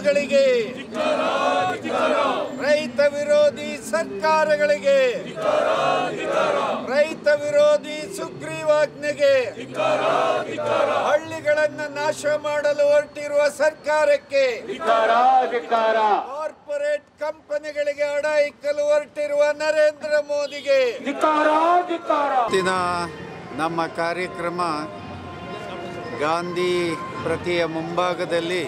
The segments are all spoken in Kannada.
ಆಡಳಿತಗಳಿಗೆ ರೈತ ವಿರೋಧಿ ಸರ್ಕಾರಗಳಿಗೆ ರೈತ ವಿರೋಧಿ ಸುಗ್ರೀವಾಜ್ಞೆಗೆ ಹಳ್ಳಿಗಳನ್ನ ನಾಶ ಮಾಡಲು ಹೊರಟಿರುವ ಸರ್ಕಾರಕ್ಕೆ ಕಾರ್ಪೊರೇಟ್ ಕಂಪನಿಗಳಿಗೆ ಅಡ ಇಕ್ಕಲು ಹೊರಟಿರುವ ನರೇಂದ್ರ ಮೋದಿಗೆ ಇವತ್ತಿನ ನಮ್ಮ ಕಾರ್ಯಕ್ರಮ ಗಾಂಧಿ ಪ್ರತಿಯ ಮುಂಭಾಗದಲ್ಲಿ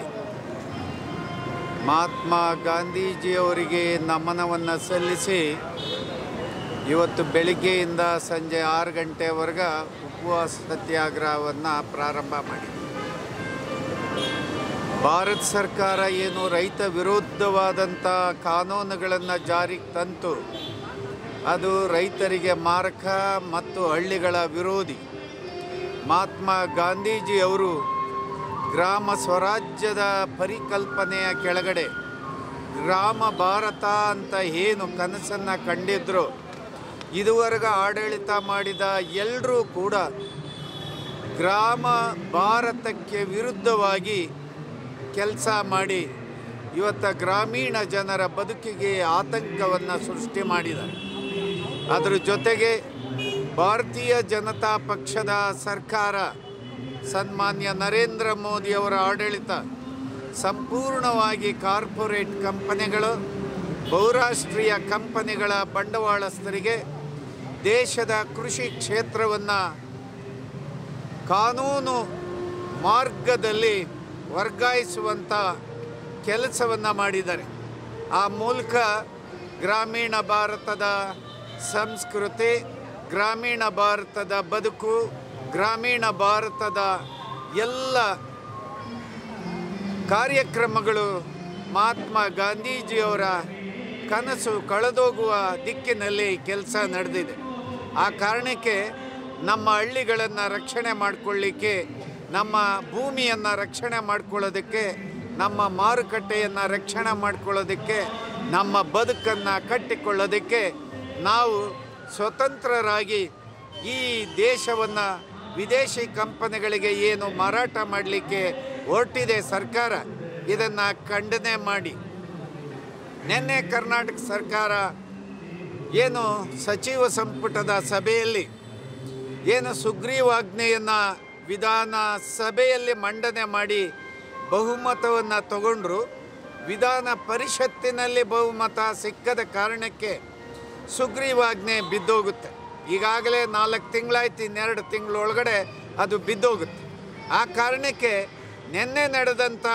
ಮಹಾತ್ಮ ಗಾಂಧೀಜಿಯವರಿಗೆ ನಮನವನ್ನು ಸಲ್ಲಿಸಿ ಇವತ್ತು ಬೆಳಿಗ್ಗೆಯಿಂದ ಸಂಜೆ ಆರು ಗಂಟೆವರೆಗೆ ಉಪವಾಸ ಸತ್ಯಾಗ್ರಹವನ್ನು ಪ್ರಾರಂಭ ಮಾಡಿದೆ ಭಾರತ ಸರ್ಕಾರ ಏನು ರೈತ ವಿರುದ್ಧವಾದಂಥ ಕಾನೂನುಗಳನ್ನು ಜಾರಿಗೆ ತಂತು ಅದು ರೈತರಿಗೆ ಮಾರಕ ಮತ್ತು ಹಳ್ಳಿಗಳ ವಿರೋಧಿ ಮಹಾತ್ಮ ಗಾಂಧೀಜಿಯವರು ಗ್ರಾಮ ಸ್ವರಾಜ್ಯದ ಪರಿಕಲ್ಪನೆಯ ಕೆಳಗಡೆ ಗ್ರಾಮ ಭಾರತ ಅಂತ ಏನು ಕನಸನ್ನು ಕಂಡಿದ್ರು ಇದುವರೆಗೆ ಆಡಳಿತ ಮಾಡಿದ ಎಲ್ಲರೂ ಕೂಡ ಗ್ರಾಮ ಭಾರತಕ್ಕೆ ವಿರುದ್ಧವಾಗಿ ಕೆಲಸ ಮಾಡಿ ಇವತ್ತು ಗ್ರಾಮೀಣ ಜನರ ಬದುಕಿಗೆ ಆತಂಕವನ್ನು ಸೃಷ್ಟಿ ಮಾಡಿದ್ದಾರೆ ಅದರ ಜೊತೆಗೆ ಭಾರತೀಯ ಜನತಾ ಪಕ್ಷದ ಸರ್ಕಾರ ಸನ್ಮಾನ್ಯ ನರೇಂದ್ರ ಮೋದಿಯವರ ಆಡಳಿತ ಸಂಪೂರ್ಣವಾಗಿ ಕಾರ್ಪೊರೇಟ್ ಕಂಪನಿಗಳು ಬಹುರಾಷ್ಟ್ರೀಯ ಕಂಪನಿಗಳ ಬಂಡವಾಳಸ್ಥರಿಗೆ ದೇಶದ ಕೃಷಿ ಕ್ಷೇತ್ರವನ್ನು ಕಾನೂನು ಮಾರ್ಗದಲ್ಲಿ ವರ್ಗಾಯಿಸುವಂಥ ಕೆಲಸವನ್ನು ಮಾಡಿದ್ದಾರೆ ಆ ಮೂಲಕ ಗ್ರಾಮೀಣ ಭಾರತದ ಸಂಸ್ಕೃತಿ ಗ್ರಾಮೀಣ ಭಾರತದ ಬದುಕು ಗ್ರಾಮೀಣ ಭಾರತದ ಎಲ್ಲ ಕಾರ್ಯಕ್ರಮಗಳು ಮಹಾತ್ಮ ಗಾಂಧೀಜಿಯವರ ಕನಸು ಕಳೆದೋಗುವ ದಿಕ್ಕಿನಲ್ಲಿ ಕೆಲಸ ನಡೆದಿದೆ ಆ ಕಾರಣಕ್ಕೆ ನಮ್ಮ ಹಳ್ಳಿಗಳನ್ನು ರಕ್ಷಣೆ ಮಾಡಿಕೊಳ್ಳಿಕ್ಕೆ ನಮ್ಮ ಭೂಮಿಯನ್ನು ರಕ್ಷಣೆ ಮಾಡ್ಕೊಳ್ಳೋದಕ್ಕೆ ನಮ್ಮ ಮಾರುಕಟ್ಟೆಯನ್ನು ರಕ್ಷಣೆ ಮಾಡ್ಕೊಳ್ಳೋದಕ್ಕೆ ನಮ್ಮ ಬದುಕನ್ನು ಕಟ್ಟಿಕೊಳ್ಳೋದಕ್ಕೆ ನಾವು ಸ್ವತಂತ್ರರಾಗಿ ಈ ದೇಶವನ್ನು ವಿದೇಶಿ ಕಂಪನಿಗಳಿಗೆ ಏನು ಮಾರಾಟ ಮಾಡಲಿಕ್ಕೆ ಹೊರಟಿದೆ ಸರ್ಕಾರ ಇದನ್ನು ಖಂಡನೆ ಮಾಡಿ ನಿನ್ನೆ ಕರ್ನಾಟಕ ಸರ್ಕಾರ ಏನು ಸಚಿವ ಸಂಪುಟದ ಸಭೆಯಲ್ಲಿ ಏನು ಸುಗ್ರೀವಾಜ್ಞೆಯನ್ನು ವಿಧಾನ ಸಭೆಯಲ್ಲಿ ಮಂಡನೆ ಮಾಡಿ ಬಹುಮತವನ್ನು ತಗೊಂಡ್ರು ವಿಧಾನ ಪರಿಷತ್ತಿನಲ್ಲಿ ಬಹುಮತ ಸಿಕ್ಕದ ಕಾರಣಕ್ಕೆ ಸುಗ್ರೀವಾಜ್ಞೆ ಬಿದ್ದೋಗುತ್ತೆ ಈಗಾಗಲೇ ನಾಲ್ಕು ತಿಂಗಳಾಯ್ತು ಇನ್ನೆರಡು ತಿಂಗಳೊಳಗಡೆ ಅದು ಬಿದ್ದೋಗುತ್ತೆ ಆ ಕಾರಣಕ್ಕೆ ನಿನ್ನೆ ನಡೆದಂಥ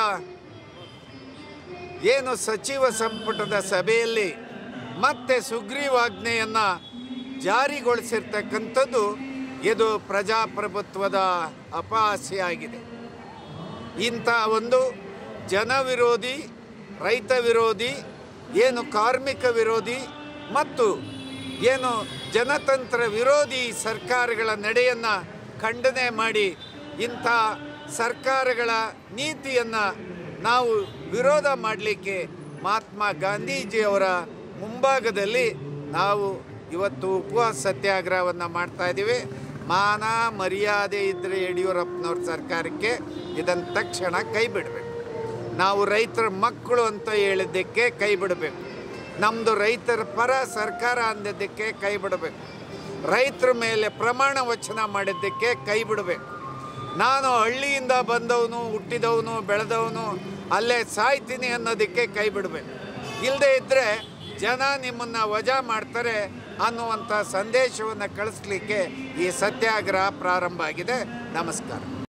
ಏನು ಸಚಿವ ಸಂಪುಟದ ಸಭೆಯಲ್ಲಿ ಮತ್ತೆ ಸುಗ್ರೀವಾಜ್ಞೆಯನ್ನು ಜಾರಿಗೊಳಿಸಿರ್ತಕ್ಕಂಥದ್ದು ಇದು ಪ್ರಜಾಪ್ರಭುತ್ವದ ಅಪಹಾಸ್ಯಾಗಿದೆ ಇಂಥ ಒಂದು ಜನ ವಿರೋಧಿ ರೈತ ವಿರೋಧಿ ಏನು ಕಾರ್ಮಿಕ ವಿರೋಧಿ ಮತ್ತು ಏನು ಜನತಂತ್ರ ವಿರೋಧಿ ಸರ್ಕಾರಗಳ ನಡೆಯನ್ನು ಖಂಡನೆ ಮಾಡಿ ಇಂಥ ಸರ್ಕಾರಗಳ ನೀತಿಯನ್ನು ನಾವು ವಿರೋಧ ಮಾಡಲಿಕ್ಕೆ ಮಹಾತ್ಮ ಗಾಂಧೀಜಿಯವರ ಮುಂಭಾಗದಲ್ಲಿ ನಾವು ಇವತ್ತು ಉಪವಾಸ ಸತ್ಯಾಗ್ರಹವನ್ನು ಮಾಡ್ತಾ ಇದ್ದೀವಿ ಮಾನ ಮರ್ಯಾದೆ ಇದ್ದರೆ ಯಡಿಯೂರಪ್ಪನವ್ರ ಸರ್ಕಾರಕ್ಕೆ ಇದನ್ನು ತಕ್ಷಣ ಕೈ ಬಿಡಬೇಕು ನಾವು ರೈತರ ಮಕ್ಕಳು ಅಂತ ಹೇಳಿದ್ದಕ್ಕೆ ಕೈ ಬಿಡಬೇಕು ನಮ್ಮದು ರೈತರ ಪರ ಸರ್ಕಾರ ಅಂದಿದ್ದಕ್ಕೆ ಕೈ ಬಿಡಬೇಕು ರೈತರ ಮೇಲೆ ಪ್ರಮಾಣ ವಚನ ಮಾಡಿದ್ದಕ್ಕೆ ಕೈ ಬಿಡಬೇಕು ನಾನು ಹಳ್ಳಿಯಿಂದ ಬಂದವನು ಹುಟ್ಟಿದವನು ಬೆಳೆದವನು ಅಲ್ಲೇ ಸಾಯ್ತೀನಿ ಅನ್ನೋದಕ್ಕೆ ಕೈ ಬಿಡಬೇಕು ಇಲ್ಲದೆ ಇದ್ದರೆ ಜನ ನಿಮ್ಮನ್ನು ವಜಾ ಮಾಡ್ತಾರೆ ಅನ್ನುವಂಥ ಸಂದೇಶವನ್ನು ಕಳಿಸ್ಲಿಕ್ಕೆ ಈ ಸತ್ಯಾಗ್ರಹ ಪ್ರಾರಂಭ ಆಗಿದೆ ನಮಸ್ಕಾರ